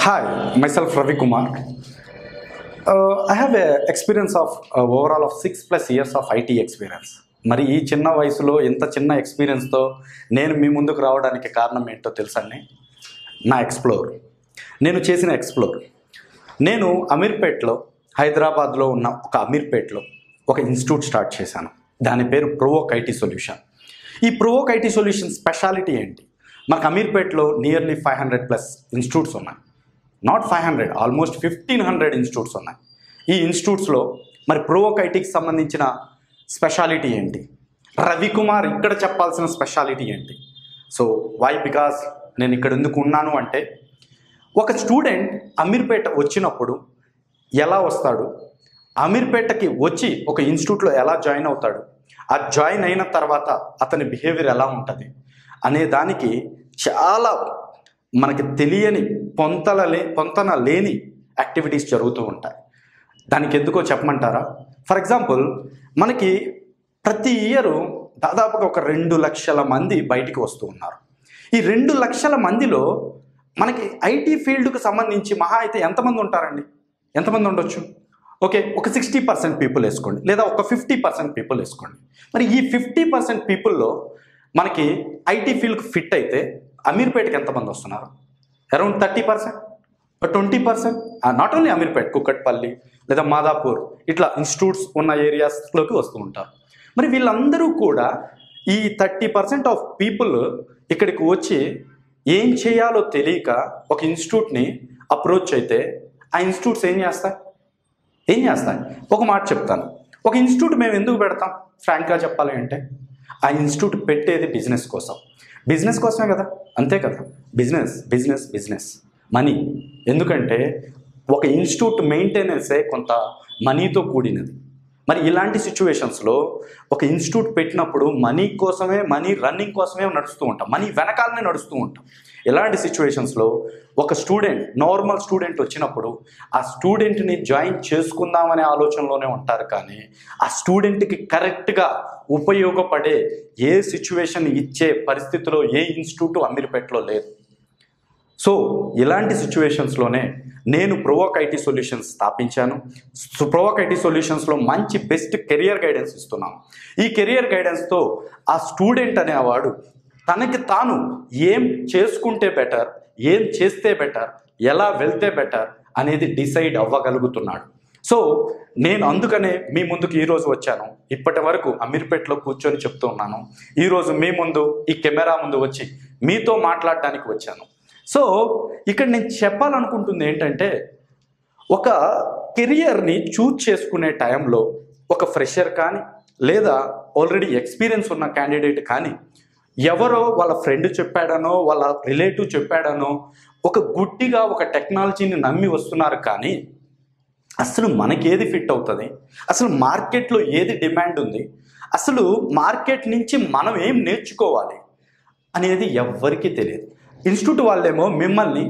Hi, myself Ravi Kumar. Uh, I have a experience of uh, overall of six plus years of IT experience. మరి ఈ చిన్న వయసులో ఇంత చిన్న ఎక్స్పీరియన్స్తో నేను మీ ముందుకు రావడానికి కారణం ఏంటో తెలుసండి నా ఎక్స్ప్లోర్ నేను చేసిన ఎక్స్ప్లోర్ నేను అమీర్పేట్లో హైదరాబాద్లో ఉన్న ఒక అమీర్పేట్లో ఒక ఇన్స్టిట్యూట్ స్టార్ట్ చేశాను దాని పేరు ప్రోవోక్ ఐటీ సొల్యూషన్ ఈ ప్రోవోక్ ఐటీ సొల్యూషన్ స్పెషాలిటీ ఏంటి మనకు అమీర్పేట్లో nearly five hundred plus institutes ఉన్నాయి not five hundred almost fifteen hundred institutes ఉన్నాయి ఈ ఇన్స్టిట్యూట్స్లో మరి ప్రోవోక్ ఐటీకి సంబంధించిన స్పెషాలిటీ ఏంటి రవికుమార్ ఇక్కడ చెప్పాల్సిన స్పెషాలిటీ ఏంటి సో వై బికాస్ నేను ఇక్కడ ఎందుకు ఉన్నాను అంటే ఒక స్టూడెంట్ అమీర్పేట వచ్చినప్పుడు ఎలా వస్తాడు అమీర్పేటకి వచ్చి ఒక ఇన్స్టిట్యూట్లో ఎలా జాయిన్ అవుతాడు ఆ జాయిన్ అయిన తర్వాత అతని బిహేవియర్ ఎలా ఉంటుంది అనే దానికి చాలా మనకి తెలియని పొంతల లే పొంతన లేని యాక్టివిటీస్ జరుగుతూ ఉంటాయి దానికి ఎందుకో చెప్పమంటారా ఫర్ ఎగ్జాంపుల్ మనకి ప్రతి ఇయర్ దాదాపుగా ఒక రెండు లక్షల మంది బయటికి వస్తూ ఉన్నారు ఈ రెండు లక్షల మందిలో మనకి ఐటీ ఫీల్డ్కి సంబంధించి మహా అయితే ఎంతమంది ఉంటారండి ఎంతమంది ఉండొచ్చు ఓకే ఒక సిక్స్టీ పర్సెంట్ పీపుల్ వేసుకోండి లేదా ఒక ఫిఫ్టీ పర్సెంట్ పీపుల్ వేసుకోండి మరి ఈ ఫిఫ్టీ పర్సెంట్ పీపుల్లో మనకి ఐటీ ఫీల్డ్కి ఫిట్ అయితే అమీర్పేటకి ఎంతమంది వస్తున్నారు around thirty percent twenty percent not only Ameerpet Kukatpally లేదా మాదాపూర్ ఇట్లా ఇన్స్టిట్యూట్స్ ఉన్న ఏరియాస్లోకి వస్తూ ఉంటారు మరి వీళ్ళందరూ కూడా ఈ థర్టీ పర్సెంట్ ఆఫ్ పీపుల్ ఇక్కడికి వచ్చి ఏం చేయాలో తెలియక ఒక ఇన్స్టిట్యూట్ని అప్రోచ్ అయితే ఆ ఇన్స్టిట్యూట్స్ ఏం చేస్తాయి ఏం చేస్తాయి ఒక మాట చెప్తాను ఒక ఇన్స్టిట్యూట్ మేము ఎందుకు పెడతాం ఫ్రాంక్గా చెప్పాలి అంటే ఆ ఇన్స్టిట్యూట్ పెట్టేది బిజినెస్ కోసం బిజినెస్ కోసమే కదా అంతే కదా బిజినెస్ బిజినెస్ బిజినెస్ మనీ ఎందుకంటే ఒక ఇన్స్టిట్యూట్ మెయింటెనెన్సే కొంత మనీతో కూడినది మరి ఇలాంటి సిచ్యువేషన్స్లో ఒక ఇన్స్టిట్యూట్ పెట్టినప్పుడు మనీ కోసమే మనీ రన్నింగ్ కోసమే నడుస్తూ ఉంటాం మనీ వెనకాలనే నడుస్తూ ఉంటాం ఇలాంటి సిచ్యువేషన్స్లో ఒక స్టూడెంట్ నార్మల్ స్టూడెంట్ వచ్చినప్పుడు ఆ స్టూడెంట్ని జాయిన్ చేసుకుందామనే ఆలోచనలోనే ఉంటారు కానీ ఆ స్టూడెంట్కి కరెక్ట్గా ఉపయోగపడే ఏ సిచ్యువేషన్ ఇచ్చే పరిస్థితిలో ఏ ఇన్స్టిట్యూట్ అమీర్పేటలో లేదు సో ఇలాంటి సిచ్యువేషన్స్లోనే నేను ప్రోవోక్ ఐటీ సొల్యూషన్స్ స్థాపించాను సో ప్రోవోక్ ఐటీ సొల్యూషన్స్లో మంచి బెస్ట్ కెరియర్ గైడెన్స్ ఇస్తున్నాను ఈ కెరియర్ గైడెన్స్తో ఆ స్టూడెంట్ అనేవాడు తనకి తాను ఏం చేసుకుంటే బెటర్ ఏం చేస్తే బెటర్ ఎలా వెళ్తే బెటర్ అనేది డిసైడ్ అవ్వగలుగుతున్నాడు సో నేను అందుకనే మీ ముందుకు ఈరోజు వచ్చాను ఇప్పటి వరకు అమీర్పేటలో కూర్చొని చెప్తూ ఉన్నాను ఈరోజు మీ ముందు ఈ కెమెరా ముందు వచ్చి మీతో మాట్లాడడానికి వచ్చాను సో ఇక్కడ నేను చెప్పాలనుకుంటుంది ఏంటంటే ఒక కెరియర్ని చూజ్ చేసుకునే టైంలో ఒక ఫ్రెషర్ కానీ లేదా ఆల్రెడీ ఎక్స్పీరియన్స్ ఉన్న క్యాండిడేట్ కానీ ఎవరో వాళ్ళ ఫ్రెండ్ చెప్పాడనో వాళ్ళ రిలేటివ్ చెప్పాడనో ఒక గుడ్డిగా ఒక టెక్నాలజీని నమ్మి వస్తున్నారు కానీ అసలు మనకి ఏది ఫిట్ అవుతుంది అసలు మార్కెట్లో ఏది డిమాండ్ ఉంది అసలు మార్కెట్ నుంచి మనం ఏం నేర్చుకోవాలి అనేది ఎవ్వరికీ తెలియదు ఇన్స్టిట్యూట్ వాళ్ళేమో మిమ్మల్ని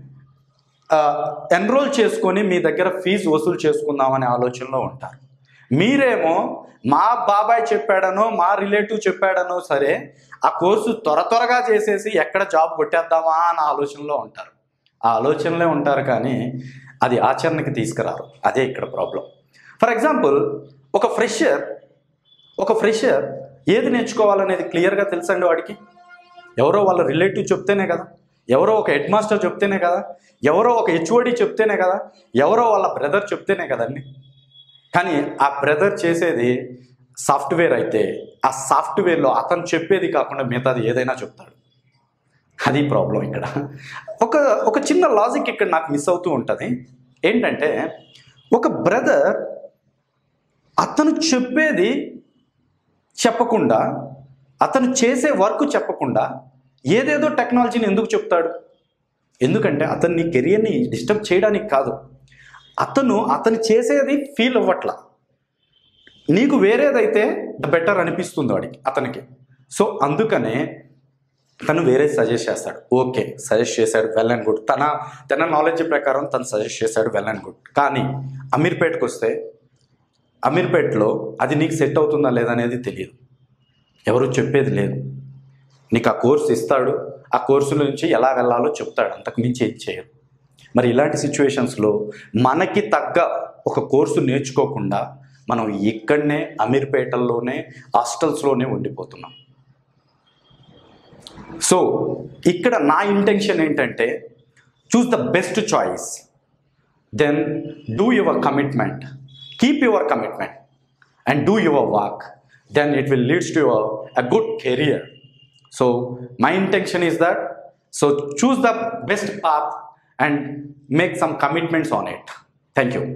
ఎన్రోల్ చేసుకొని మీ దగ్గర ఫీజు వసూలు చేసుకుందామనే ఆలోచనలో ఉంటారు మీరేమో మా బాబాయ్ చెప్పాడనో మా రిలేటివ్ చెప్పాడనో సరే ఆ కోర్సు త్వర త్వరగా చేసేసి ఎక్కడ జాబ్ కొట్టేద్దామా అన్న ఆలోచనలో ఉంటారు ఆ ఆలోచనలే ఉంటారు కానీ అది ఆచరణకి తీసుకురారు అదే ఇక్కడ ప్రాబ్లం ఫర్ ఎగ్జాంపుల్ ఒక ఫ్రెషర్ ఒక ఫ్రెషర్ ఏది నేర్చుకోవాలనేది క్లియర్గా తెలుసండి వాడికి ఎవరో వాళ్ళ రిలేటివ్ చెప్తేనే కదా ఎవరో ఒక హెడ్ మాస్టర్ చెప్తేనే కదా ఎవరో ఒక హెచ్ఓడి చెప్తేనే కదా ఎవరో వాళ్ళ బ్రదర్ చెప్తేనే కదండి కానీ ఆ బ్రదర్ చేసేది సాఫ్ట్వేర్ అయితే ఆ సాఫ్ట్వేర్లో అతను చెప్పేది కాకుండా మిగతాది ఏదైనా చెప్తాడు అది ప్రాబ్లం ఇక్కడ ఒక ఒక చిన్న లాజిక్ ఇక్కడ నాకు మిస్ అవుతూ ఉంటుంది ఏంటంటే ఒక బ్రదర్ అతను చెప్పేది చెప్పకుండా అతను చేసే వర్క్ చెప్పకుండా ఏదేదో టెక్నాలజీని ఎందుకు చెప్తాడు ఎందుకంటే అతన్ని కెరియర్ని డిస్టర్బ్ చేయడానికి కాదు అతను అతను చేసేది ఫీల్ అవ్వట్లా నీకు వేరేదైతే బెటర్ అనిపిస్తుంది వాడికి అతనికి సో అందుకనే తను వేరే సజెస్ట్ చేస్తాడు ఓకే సజెస్ట్ చేశాడు వెల్ అండ్ గుడ్ తన తన నాలెడ్జ్ ప్రకారం తను సజెస్ట్ చేశాడు వెల్ అండ్ గుడ్ కానీ అమీర్పేట్కి వస్తే అమీర్పేట్లో అది నీకు సెట్ అవుతుందా లేదనేది తెలియదు ఎవరు చెప్పేది లేదు నీకు ఆ కోర్స్ ఇస్తాడు ఆ కోర్సు నుంచి ఎలా వెళ్ళాలో చెప్తాడు అంతకు మించి ఏం చేయరు మరి ఇలాంటి సిచ్యువేషన్స్లో మనకి తగ్గ ఒక కోర్సు నేర్చుకోకుండా మనం ఇక్కడనే అమీర్పేటల్లోనే హాస్టల్స్లోనే ఉండిపోతున్నాం సో ఇక్కడ నా ఇంటెన్షన్ ఏంటంటే choose the best choice then do your commitment keep your commitment and do your work then it will leads to your a good career so my intention is that so choose the best path and make some commitments on it thank you